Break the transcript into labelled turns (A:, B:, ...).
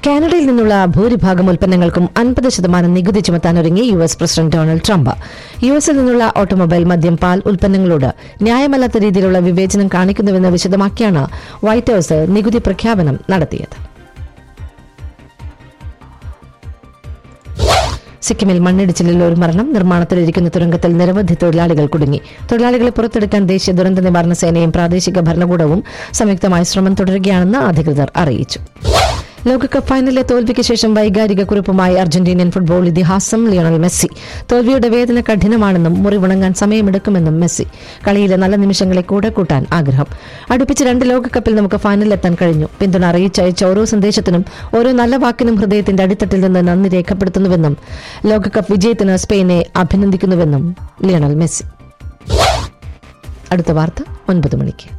A: കാനഡയിൽ നിന്നുള്ള ഭൂരിഭാഗം ഉൽപ്പന്നങ്ങൾക്കും അൻപത് ശതമാനം നികുതി ചുമത്താനൊരുങ്ങി U S president Donald Trump U എസിൽ നിന്നുള്ള ഓട്ടോമൊബൈൽ മദ്യം പാൽ ഉൽപ്പന്നങ്ങളോട് ന്യായമല്ലാത്ത രീതിയിലുള്ള വിവേചനം കാണിക്കുന്നുവെന്ന് വിശദമാക്കിയാണ് വൈറ്റ് ഹൌസ് നികുതി പ്രഖ്യാപനം നടത്തിയത് സിക്കിമിൽ മണ്ണിടിച്ചിലിൽ ഒരു മരണം നിർമ്മാണത്തിലിരിക്കുന്ന തുരങ്കത്തിൽ നിരവധി തൊഴിലാളികൾ കുടുങ്ങി തൊഴിലാളികളെ പുറത്തെടുക്കാൻ ദേശീയ ദുരന്ത നിവാരണ സേനയും പ്രാദേശിക ഭരണകൂടവും സംയുക്തമായ ശ്രമം തുടരുകയാണെന്ന് അധികൃതർ അറിയിച്ചു ലോകകപ്പ് ഫൈനലിലെ തോൽവിക്ക് ശേഷം വൈകാരിക കുറിപ്പുമായി അർജന്റീനിയൻ ഫുട്ബോൾ ഇതിഹാസം ലിയോണൽ മെസ്സി തോൽവിയുടെ വേദന കഠിനമാണെന്നും മുറിവുണങ്ങാൻ സമയമെടുക്കുമെന്നും മെസ്സി കളിയിലെ നല്ല നിമിഷങ്ങളെ കൂടെ കൂട്ടാൻ ആഗ്രഹം അടുപ്പിച്ച് രണ്ട് ലോകകപ്പിൽ നമുക്ക് ഫൈനലിലെത്താൻ കഴിഞ്ഞു പിന്തുണ അറിയിച്ചയച്ച ഓരോ സന്ദേശത്തിനും ഓരോ നല്ല വാക്കിനും ഹൃദയത്തിന്റെ അടിത്തട്ടിൽ നിന്ന് നന്ദി രേഖപ്പെടുത്തുന്നുവെന്നും ലോകകപ്പ് വിജയത്തിന് സ്പെയിനെ അഭിനന്ദിക്കുന്നുവെന്നും ലിയോണൽ മെസ്സി അടുത്ത വാർത്ത ഒൻപത് മണിക്ക്